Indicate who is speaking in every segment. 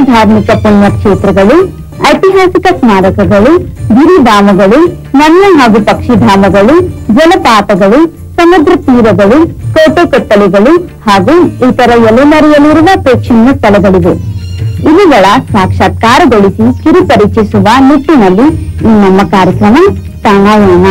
Speaker 1: ಧಾರ್ಮಿಕ ಪುಣ್ಯಕ್ಷೇತ್ರಗಳು ಐತಿಹಾಸಿಕ ಸ್ಮಾರಕಗಳು ಗಿರಿಧಾಮಗಳು ವನ್ಯ ಹಾಗೂ ಪಕ್ಷಿಧಾಮಗಳು ಜಲಪಾತಗಳು ಸಮುದ್ರ ತೀರಗಳು ಕೋಟೆ ಕೊತ್ತಲೆಗಳು ಹಾಗೂ ಇತರ ಎಲೆಮರೆಯಲಿರುವ ಪ್ರೇಕ್ಷಣೀಯ ಸ್ಥಳಗಳಿವೆ ಇವುಗಳ ಸಾಕ್ಷಾತ್ಕಾರಗೊಳಿಸಿ ಕಿರುಪರಿಚಿಸುವ ನಿಟ್ಟಿನಲ್ಲಿ ಈ ನಮ್ಮ ಕಾರ್ಯಕ್ರಮ ತಾಣಾಯಾನ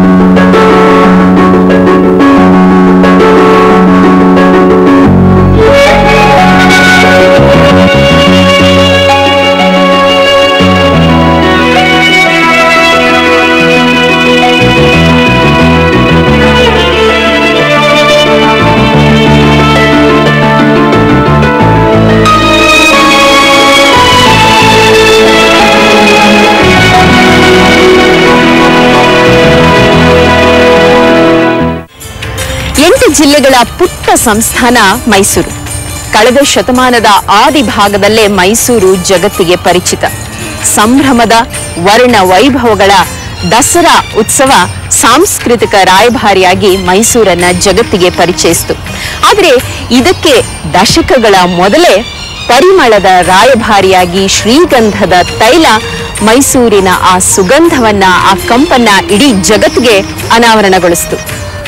Speaker 2: ಎಂಟು ಜಿಲ್ಲೆಗಳ ಪುಟ್ಟ ಸಂಸ್ಥಾನ ಮೈಸೂರು ಕಳೆದ ಶತಮಾನದ ಆದಿ ಭಾಗದಲ್ಲೇ ಮೈಸೂರು ಜಗತ್ತಿಗೆ ಪರಿಚಿತ ಸಂಭ್ರಮದ ವರ್ಣ ವೈಭವಗಳ ದಸರಾ ಉತ್ಸವ ಸಾಂಸ್ಕೃತಿಕ ರಾಯಭಾರಿಯಾಗಿ ಮೈಸೂರನ್ನ ಜಗತ್ತಿಗೆ ಪರಿಚಯಿಸಿತು ಆದರೆ ಇದಕ್ಕೆ ದಶಕಗಳ ಮೊದಲೇ ಪರಿಮಳದ ರಾಯಭಾರಿಯಾಗಿ ಶ್ರೀಗಂಧದ ತೈಲ ಮೈಸೂರಿನ ಆ ಸುಗಂಧವನ್ನ ಆ ಕಂಪನ್ನ ಇಡೀ ಜಗತ್ತಿಗೆ ಅನಾವರಣಗೊಳಿಸಿತು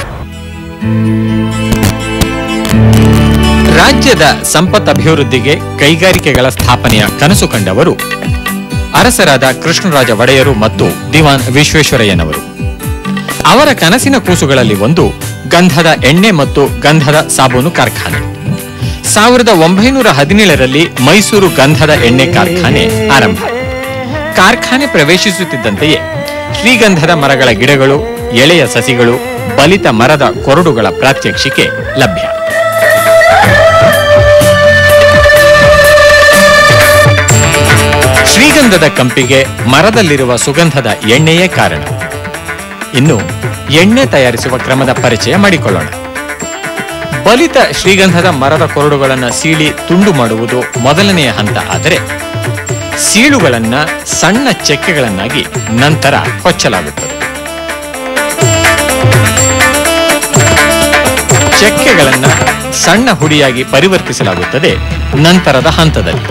Speaker 3: ರಾಜ್ಯದ ಸಂಪತ್ ಅಭಿವೃದ್ಧಿಗೆ ಕೈಗಾರಿಕೆಗಳ ಸ್ಥಾಪನೆಯ ಕನಸು ಕಂಡವರು ಅರಸರಾದ ಕೃಷ್ಣರಾಜ ಒಡೆಯರು ಮತ್ತು ದಿವಾನ್ ವಿಶ್ವೇಶ್ವರಯ್ಯನವರು ಅವರ ಕನಸಿನ ಕೂಸುಗಳಲ್ಲಿ ಒಂದು ಗಂಧದ ಎಣ್ಣೆ ಮತ್ತು ಗಂಧದ ಸಾಬೂನು ಕಾರ್ಖಾನೆ ಸಾವಿರದ ಒಂಬೈನೂರ ಹದಿನೇಳರಲ್ಲಿ ಮೈಸೂರು ಗಂಧದ ಎಣ್ಣೆ ಕಾರ್ಖಾನೆ ಆರಂಭ ಕಾರ್ಖಾನೆ ಪ್ರವೇಶಿಸುತ್ತಿದ್ದಂತೆಯೇ ಶ್ರೀಗಂಧದ ಮರಗಳ ಗಿಡಗಳು ಎಳೆಯ ಸಸಿಗಳು ಬಲಿತ ಮರದ ಕೊರಡುಗಳ ಪ್ರಾತ್ಯಕ್ಷಿಕೆ ಲಭ್ಯ ಶ್ರೀಗಂಧದ ಕಂಪಿಗೆ ಮರದಲ್ಲಿರುವ ಸುಗಂಧದ ಎಣ್ಣೆಯೇ ಕಾರಣ ಇನ್ನು ಎಣ್ಣೆ ತಯಾರಿಸುವ ಕ್ರಮದ ಪರಿಚಯ ಮಾಡಿಕೊಳ್ಳೋಣ ಬಲಿತ ಶ್ರೀಗಂಧದ ಮರದ ಕೊರಡುಗಳನ್ನು ಸೀಳಿ ತುಂಡು ಮಾಡುವುದು ಮೊದಲನೆಯ ಹಂತ ಆದರೆ ಸೀಳುಗಳನ್ನ ಸಣ್ಣ ಚೆಕ್ಕೆಗಳನ್ನಾಗಿ ನಂತರ ಕೊಚ್ಚಲಾಗುತ್ತದೆ ಚೆಕ್ಕೆಗಳನ್ನ ಸಣ್ಣ ಹುಡಿಯಾಗಿ ಪರಿವರ್ತಿಸಲಾಗುತ್ತದೆ ನಂತರದ ಹಂತದಲ್ಲಿ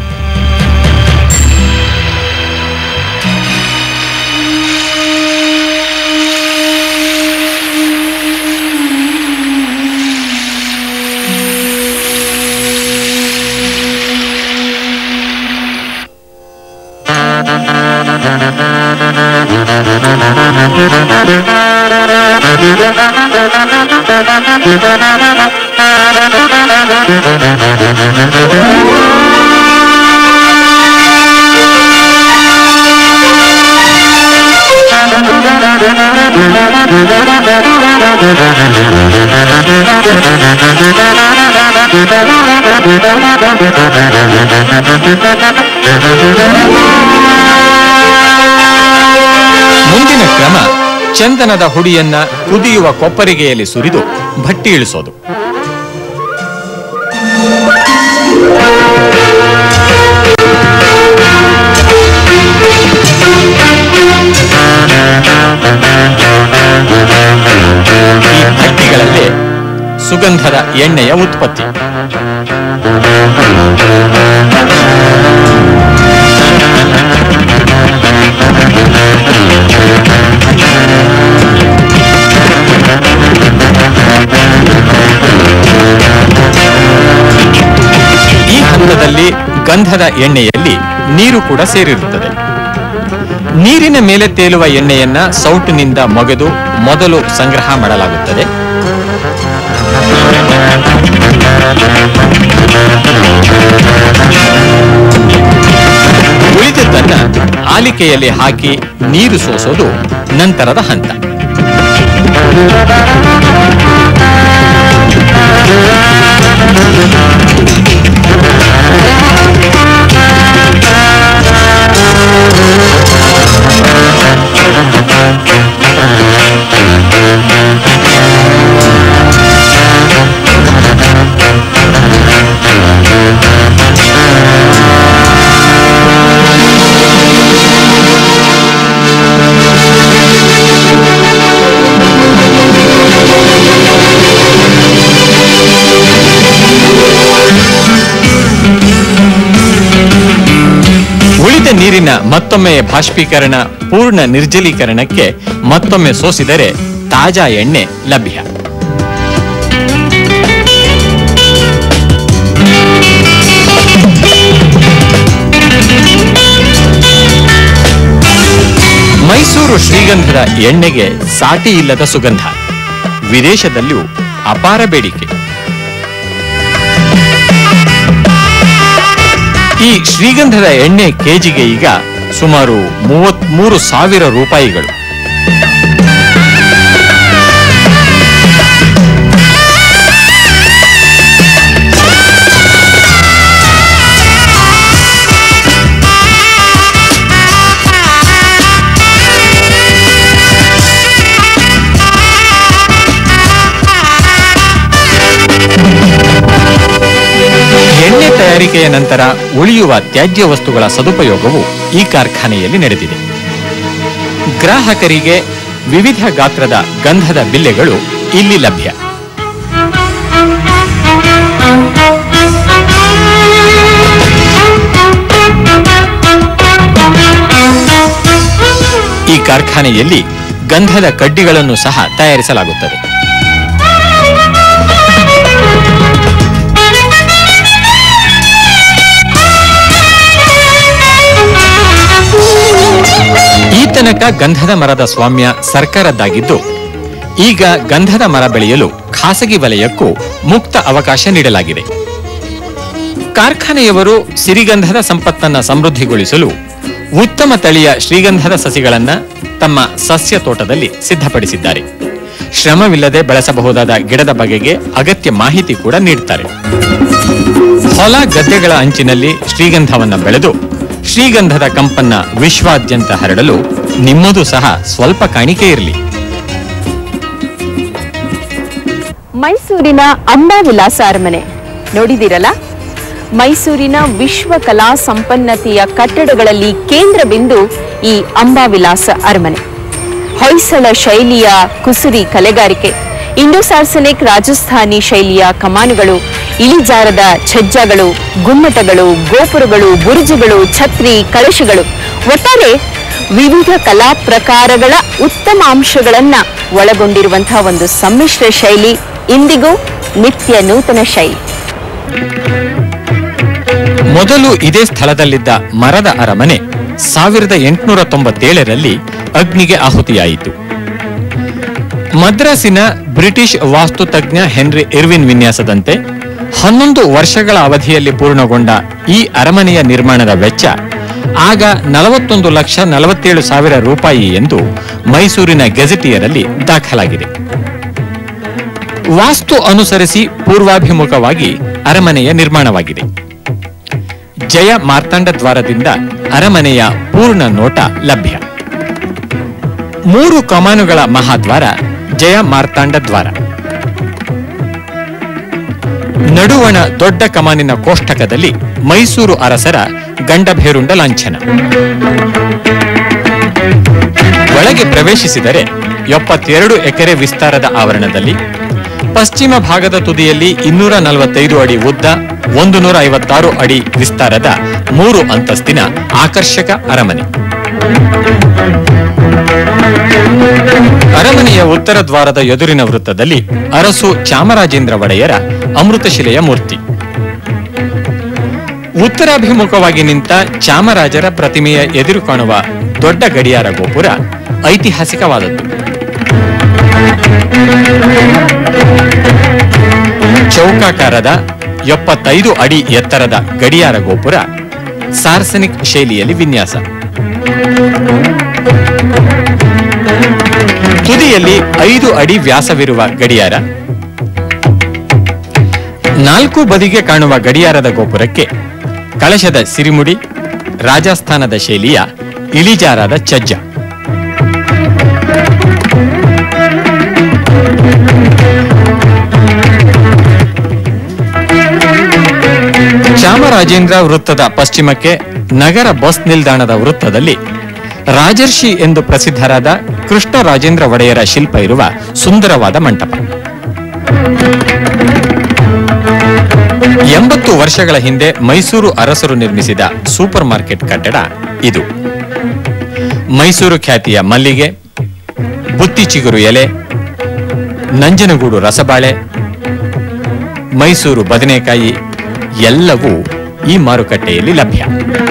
Speaker 3: ಮುಂದಿನ ಕ್ರಮ ಚಂದನದ ಹುಡಿಯನ್ನ ಕುದಿಯುವ ಕೊಪ್ಪರಿಗೆಯಲ್ಲಿ ಸುರಿದು ಭಟ್ಟಿ ಇಳಿಸೋದು ಈ ಭಟ್ಟಿಗಳಲ್ಲೇ ಸುಗಂಧದ ಎಣ್ಣೆಯ ಉತ್ಪತ್ತಿ ಈ ಹಂತದಲ್ಲಿ ಗಂಧದ ಎಣ್ಣೆಯಲ್ಲಿ ನೀರು ಕೂಡ ಸೇರಿರುತ್ತದೆ ನೀರಿನ ಮೇಲೆ ತೇಲುವ ಎಣ್ಣೆಯನ್ನ ಸೌಟಿನಿಂದ ಮೊಗೆದು ಮೊದಲು ಸಂಗ್ರಹ ಮಾಡಲಾಗುತ್ತದೆ ಉಳಿದದ್ದನ್ನ ಆಲಿಕೆಯಲ್ಲಿ ಹಾಕಿ ನೀರು ಸೋಸೋದು ನಂತರದ ಹಂತ ಮತ್ತೊಮ್ಮೆ ಬಾಷ್ಪೀಕರಣ ಪೂರ್ಣ ನಿರ್ಜಲೀಕರಣಕ್ಕೆ ಮತ್ತೊಮ್ಮೆ ಸೋಸಿದರೆ ತಾಜಾ ಎಣ್ಣೆ ಲಭ್ಯ ಮೈಸೂರು ಶ್ರೀಗಂಧದ ಎಣ್ಣೆಗೆ ಸಾಟಿ ಇಲ್ಲದ ಸುಗಂಧ ವಿದೇಶದಲ್ಲಿಯೂ ಅಪಾರ ಬೇಡಿಕೆ ಈ ಶ್ರೀಗಂಧದ ಎಣ್ಣೆ ಕೆಜಿಗೆ ಈಗ ಸುಮಾರು ಮೂವತ್ಮೂರು ಸಾವಿರ ರೂಪಾಯಿಗಳು ಎಣ್ಣೆ ತಯಾರಿಕೆಯ ನಂತರ ಉಳಿಯುವ ತ್ಯಾಜ್ಯ ವಸ್ತುಗಳ ಸದುಪಯೋಗವು ಈ ಕಾರ್ಖಾನೆಯಲ್ಲಿ ನಡೆದಿದೆ ಗ್ರಾಹಕರಿಗೆ ವಿವಿಧ ಗಾತ್ರದ ಗಂಧದ ಬಿಲ್ಲೆಗಳು ಇಲ್ಲಿ ಲಭ್ಯ ಈ ಕಾರ್ಖಾನೆಯಲ್ಲಿ ಗಂಧದ ಕಡ್ಡಿಗಳನ್ನು ಸಹ ತಯಾರಿಸಲಾಗುತ್ತದೆ ಈ ತನಕ ಗಂಧದ ಮರದ ಸ್ವಾಮ್ಯ ಸರ್ಕಾರದ್ದಾಗಿದ್ದು ಈಗ ಗಂಧದ ಮರ ಬೆಳೆಯಲು ಖಾಸಗಿ ವಲಯಕ್ಕೂ ಮುಕ್ತ ಅವಕಾಶ ನೀಡಲಾಗಿದೆ ಕಾರ್ಖಾನೆಯವರು ಸಿರಿಗಂಧದ ಸಂಪತ್ತನ್ನ ಸಮೃದ್ಧಿಗೊಳಿಸಲು ಉತ್ತಮ ತಳಿಯ ಶ್ರೀಗಂಧದ ಸಸಿಗಳನ್ನ ತಮ್ಮ ಸಸ್ಯ ತೋಟದಲ್ಲಿ ಸಿದ್ಧಪಡಿಸಿದ್ದಾರೆ ಶ್ರಮವಿಲ್ಲದೆ ಬೆಳೆಸಬಹುದಾದ ಗಿಡದ ಬಗೆಗೆ ಅಗತ್ಯ ಮಾಹಿತಿ ಕೂಡ ನೀಡುತ್ತಾರೆ ಹೊಲ ಗದ್ದೆಗಳ ಅಂಚಿನಲ್ಲಿ ಶ್ರೀಗಂಧವನ್ನ ಬೆಳೆದು ಶ್ರೀಗಂಧದ ಕಂಪನ್ನ ವಿಶ್ವಾದ್ಯಂತ ಹರಡಲು ನಿಮ್ಮದು ಸಹ ಸ್ವಲ್ಪ ಕಾಣಿಕೆ ಇರಲಿ
Speaker 2: ಮೈಸೂರಿನ ಅಂಬಾವಿಲಾಸ ಅರಮನೆ ನೋಡಿದಿರಲ್ಲ ಮೈಸೂರಿನ ವಿಶ್ವ ಕಲಾ ಸಂಪನ್ನತೆಯ ಕಟ್ಟಡಗಳಲ್ಲಿ ಕೇಂದ್ರ ಬಿಂದು ಈ ಅಂಬಾವಿಲಾಸ ಅರಮನೆ ಹೊಯ್ಸಳ ಶೈಲಿಯ ಕುಸುರಿ ಕಲೆಗಾರಿಕೆ ಇಂಡೋ ಸಾರ್ಸನಿಕ್ ರಾಜಸ್ಥಾನಿ ಶೈಲಿಯ ಕಮಾನುಗಳು ಇಳಿಜಾರದ ಛಜ್ಜಗಳು ಗುಮ್ಮಟಗಳು ಗೋಪುರಗಳು ಬುರುಜುಗಳು ಛತ್ರಿ ಕಳಶಗಳು ಒಟ್ಟಾರೆ ವಿವಿಧ ಕಲಾ ಪ್ರಕಾರಗಳ ಉತ್ತಮ ಅಂಶಗಳನ್ನ ಒಳಗೊಂಡಿರುವಂತಹ ಒಂದು ಸಮ್ಮಿಶ್ರ ಶೈಲಿ ಇಂದಿಗೂ ನಿತ್ಯ ನೂತನ ಶೈಲಿ
Speaker 3: ಮೊದಲು ಇದೇ ಸ್ಥಳದಲ್ಲಿದ್ದ ಮರದ ಅರಮನೆ ಸಾವಿರದ ಎಂಟುನೂರ ತೊಂಬತ್ತೇಳರಲ್ಲಿ ಅಗ್ನಿಗೆ ಆಹುತಿಯಾಯಿತು ಮದ್ರಾಸಿನ ಬ್ರಿಟಿಷ್ ವಾಸ್ತುತಜ್ಞ ಹೆನ್ರಿ ಇರ್ವಿನ್ ವಿನ್ಯಾಸದಂತೆ ಹನ್ನೊಂದು ವರ್ಷಗಳ ಅವಧಿಯಲ್ಲಿ ಪೂರ್ಣಗೊಂಡ ಈ ಅರಮನೆಯ ನಿರ್ಮಾಣದ ವೆಚ್ಚ ಆಗ ನಲವತ್ತೊಂದು ಲಕ್ಷ ನಲವತ್ತೇಳು ಸಾವಿರ ರೂಪಾಯಿ ಎಂದು ಮೈಸೂರಿನ ಗೆಜೆಟಿಯರಲ್ಲಿ ದಾಖಲಾಗಿದೆ ವಾಸ್ತು ಅನುಸರಿಸಿ ಪೂರ್ವಾಭಿಮುಖವಾಗಿ ಅರಮನೆಯ ನಿರ್ಮಾಣವಾಗಿದೆ ಜಯ ಮಾರ್ತಾಂಡ ದ್ವಾರದಿಂದ ಅರಮನೆಯ ಪೂರ್ಣ ನೋಟ ಲಭ್ಯ ಮೂರು ಕಮಾನುಗಳ ಮಹಾದ್ವಾರ ಜಯ ಮಾರ್ತಾಂಡ ದ್ವಾರ ನಡುವಣ ದೊಡ್ಡ ಕಮಾನಿನ ಕೋಷ್ಟಕದಲ್ಲಿ ಮೈಸೂರು ಅರಸರ ಗಂಡಭೇರುಂಡ ಲಾಂಛನ ಒಳಗೆ ಪ್ರವೇಶಿಸಿದರೆ ಎಪ್ಪತ್ತೆರಡು ಎಕರೆ ವಿಸ್ತಾರದ ಆವರಣದಲ್ಲಿ ಪಶ್ಚಿಮ ಭಾಗದ ತುದಿಯಲ್ಲಿ ಇನ್ನೂರ ನಲವತ್ತೈದು ಅಡಿ ಉದ್ದ ಒಂದು ನೂರ ಐವತ್ತಾರು ಅಡಿ ವಿಸ್ತಾರದ ಮೂರು ಅಂತಸ್ತಿನ ಆಕರ್ಷಕ ಅರಮನೆ ಅರಮನೆಯ ಉತ್ತರ ದ್ವಾರದ ಎದುರಿನ ವೃತ್ತದಲ್ಲಿ ಅರಸು ಚಾಮರಾಜೇಂದ್ರ ಒಡೆಯರ ಅಮೃತಶಿಲೆಯ ಮೂರ್ತಿ ಉತ್ತರಾಭಿಮುಖವಾಗಿ ನಿಂತ ಚಾಮರಾಜರ ಪ್ರತಿಮೆಯ ಎದುರು ಕಾಣುವ ದೊಡ್ಡ ಗಡಿಯಾರ ಗೋಪುರ ಐತಿಹಾಸಿಕವಾದದ್ದು ಚೌಕಾಕಾರದ ಎಪ್ಪತ್ತೈದು ಅಡಿ ಎತ್ತರದ ಗಡಿಯಾರ ಗೋಪುರ ಸಾರ್ಸನಿಕ್ ಶೈಲಿಯಲ್ಲಿ ವಿನ್ಯಾಸ ತುದಿಯಲ್ಲಿ ಐದು ಅಡಿ ವ್ಯಾಸವಿರುವ ಗಡಿಯಾರ ನಾಲ್ಕು ಬದಿಗೆ ಕಾಣುವ ಗಡಿಯಾರದ ಗೋಪುರಕ್ಕೆ ಕಳಶದ ಸಿರಿಮುಡಿ ರಾಜಸ್ಥಾನದ ಶೈಲಿಯ ಇಳಿಜಾರಾದ ಛಜ್ಜ ಚಾಮರಾಜೇಂದ್ರ ವೃತ್ತದ ಪಶ್ಚಿಮಕ್ಕೆ ನಗರ ಬಸ್ ನಿಲ್ದಾಣದ ವೃತ್ತದಲ್ಲಿ ರಾಜರ್ಷಿ ಎಂದು ಪ್ರಸಿದ್ಧರಾದ ಕೃಷ್ಣರಾಜೇಂದ್ರ ಒಡೆಯರ ಶಿಲ್ಪ ಇರುವ ಸುಂದರವಾದ ಮಂಟಪ ಎಂಬತ್ತು ವರ್ಷಗಳ ಹಿಂದೆ ಮೈಸೂರು ಅರಸರು ನಿರ್ಮಿಸಿದ ಸೂಪರ್ ಮಾರ್ಕೆಟ್ ಕಟ್ಟಡ ಇದು ಮೈಸೂರು ಖ್ಯಾತಿಯ ಮಲ್ಲಿಗೆ ಬುತ್ತಿ ಚಿಗುರು ಎಲೆ ನಂಜನಗೂಡು ರಸಬಾಳೆ ಮೈಸೂರು ಬದನೆಕಾಯಿ ಎಲ್ಲವೂ ಈ ಮಾರುಕಟ್ಟೆಯಲ್ಲಿ ಲಭ್ಯ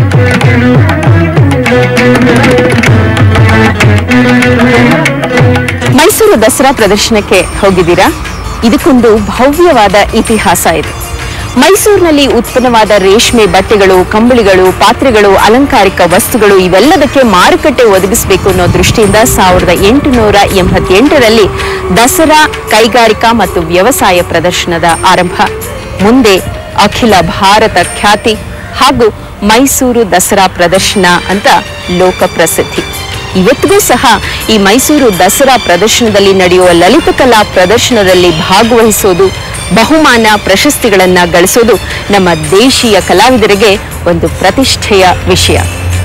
Speaker 2: ಮೈಸೂರು ದಸರಾ ಪ್ರದರ್ಶನಕ್ಕೆ ಹೋಗಿದ್ದೀರಾ ಇದಕ್ಕೊಂದು ಭವ್ಯವಾದ ಇತಿಹಾಸ ಇದೆ ಮೈಸೂರಿನಲ್ಲಿ ಉತ್ಪನ್ನವಾದ ರೇಷ್ಮೆ ಬಟ್ಟೆಗಳು ಕಂಬಳಿಗಳು ಪಾತ್ರೆಗಳು ಅಲಂಕಾರಿಕ ವಸ್ತುಗಳು ಇವೆಲ್ಲದಕ್ಕೆ ಮಾರುಕಟ್ಟೆ ಒದಗಿಸಬೇಕು ಅನ್ನೋ ದೃಷ್ಟಿಯಿಂದ ಸಾವಿರದ ಎಂಟುನೂರ ಎಂಬತ್ತೆಂಟರಲ್ಲಿ ದಸರಾ ಕೈಗಾರಿಕಾ ಮತ್ತು ವ್ಯವಸಾಯ ಪ್ರದರ್ಶನದ ಆರಂಭ ಮುಂದೆ ಅಖಿಲ ಭಾರತ ಖ್ಯಾತಿ ಹಾಗೂ ಮೈಸೂರು ದಸರಾ ಪ್ರದರ್ಶನ ಅಂತ ಲೋಕ ಪ್ರಸಿದ್ಧಿ ಇವತ್ತಿಗೂ ಸಹ ಈ ಮೈಸೂರು ದಸರಾ ಪ್ರದರ್ಶನದಲ್ಲಿ ನಡೆಯುವ ಲಲಿತಕಲಾ ಪ್ರದರ್ಶನದಲ್ಲಿ ಭಾಗವಹಿಸೋದು ಬಹುಮಾನ ಪ್ರಶಸ್ತಿಗಳನ್ನ ಗಳಿಸೋದು ನಮ್ಮ ದೇಶೀಯ ಕಲಾವಿದರಿಗೆ ಒಂದು ಪ್ರತಿಷ್ಠೆಯ ವಿಷಯ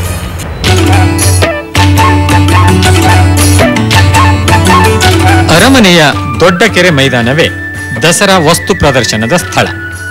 Speaker 3: ಅರಮನೆಯ ದೊಡ್ಡ ಕೆರೆ ಮೈದಾನವೇ ದಸರಾ ವಸ್ತು ಪ್ರದರ್ಶನದ ಸ್ಥಳ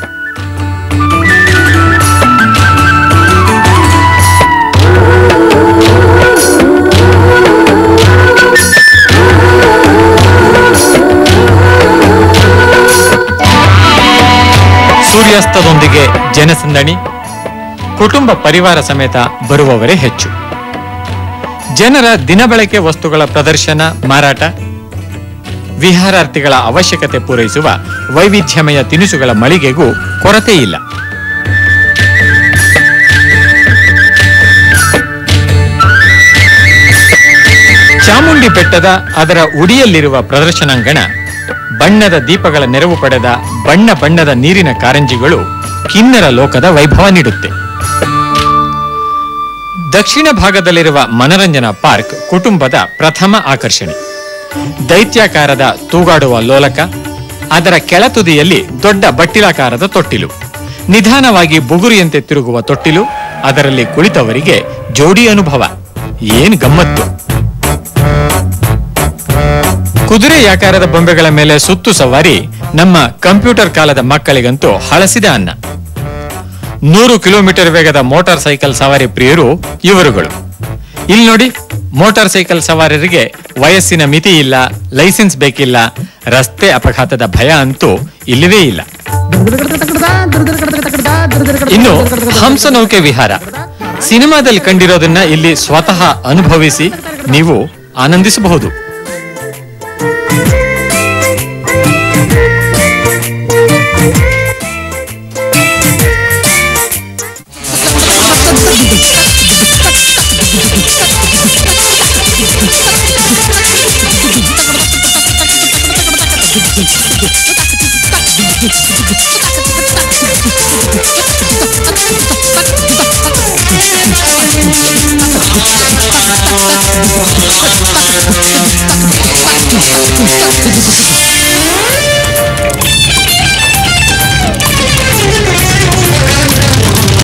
Speaker 3: ಸೂರ್ಯಾಸ್ತದೊಂದಿಗೆ ಜನಸಂದಣಿ ಕುಟುಂಬ ಪರಿವಾರ ಸಮೇತ ಬರುವವರೇ ಹೆಚ್ಚು ಜನರ ದಿನಬಳಕೆ ವಸ್ತುಗಳ ಪ್ರದರ್ಶನ ಮಾರಾಟ ವಿಹಾರಾರ್ಥಿಗಳ ಅವಶ್ಯಕತೆ ಪೂರೈಸುವ ವೈವಿಧ್ಯಮಯ ತಿನಿಸುಗಳ ಮಳಿಗೆಗೂ ಕೊರತೆ ಇಲ್ಲ ಚಾಮುಂಡಿ ಬೆಟ್ಟದ ಅದರ ಉಡಿಯಲ್ಲಿರುವ ಪ್ರದರ್ಶನಾಂಗಣ ಬಣ್ಣದ ದೀಪಗಳ ನೆರವು ಪಡೆದ ಬಣ್ಣ ಬಣ್ಣದ ನೀರಿನ ಕಾರಂಜಿಗಳು ಕಿನ್ನರ ಲೋಕದ ವೈಭವ ನೀಡುತ್ತೆ ದಕ್ಷಿಣ ಭಾಗದಲ್ಲಿರುವ ಮನರಂಜನಾ ಪಾರ್ಕ್ ಕುಟುಂಬದ ಪ್ರಥಮ ಆಕರ್ಷಣೆ ದೈತ್ಯಾಕಾರದ ತೂಗಾಡುವ ಲೋಲಕ ಅದರ ಕೆಳತುದಿಯಲ್ಲಿ ದೊಡ್ಡ ಬಟ್ಟಿಲಾಕಾರದ ತೊಟ್ಟಿಲು ನಿಧಾನವಾಗಿ ಬುಗುರಿಯಂತೆ ತಿರುಗುವ ತೊಟ್ಟಿಲು ಅದರಲ್ಲಿ ಕುಳಿತವರಿಗೆ ಜೋಡಿ ಅನುಭವ ಏನ್ ಗಮ್ಮತ್ತು ಕುದುರೆಯಾಕಾರದ ಬೊಂಬೆಗಳ ಮೇಲೆ ಸುತ್ತು ಸವಾರಿ ನಮ್ಮ ಕಂಪ್ಯೂಟರ್ ಕಾಲದ ಮಕ್ಕಳಿಗಂತೂ ಹಳಸಿದ ಅನ್ನ ನೂರು ಕಿಲೋಮೀಟರ್ ವೇಗದ ಮೋಟಾರ್ ಸೈಕಲ್ ಸವಾರಿ ಪ್ರಿಯರು ಇವರುಗಳು ಇಲ್ಲಿ ನೋಡಿ ಮೋಟಾರ್ ಸೈಕಲ್ ಸವಾರರಿಗೆ ವಯಸ್ಸಿನ ಮಿತಿ ಇಲ್ಲ ಲೈಸೆನ್ಸ್ ಬೇಕಿಲ್ಲ ರಸ್ತೆ ಅಪಘಾತದ ಭಯ ಅಂತೂ ಇಲ್ಲವೇ ಇಲ್ಲ ಇನ್ನು ಹಂಸನೌಕೆ ವಿಹಾರ ಸಿನಿಮಾದಲ್ಲಿ ಕಂಡಿರೋದನ್ನ ಇಲ್ಲಿ ಸ್ವತಃ ಅನುಭವಿಸಿ ನೀವು ಆನಂದಿಸಬಹುದು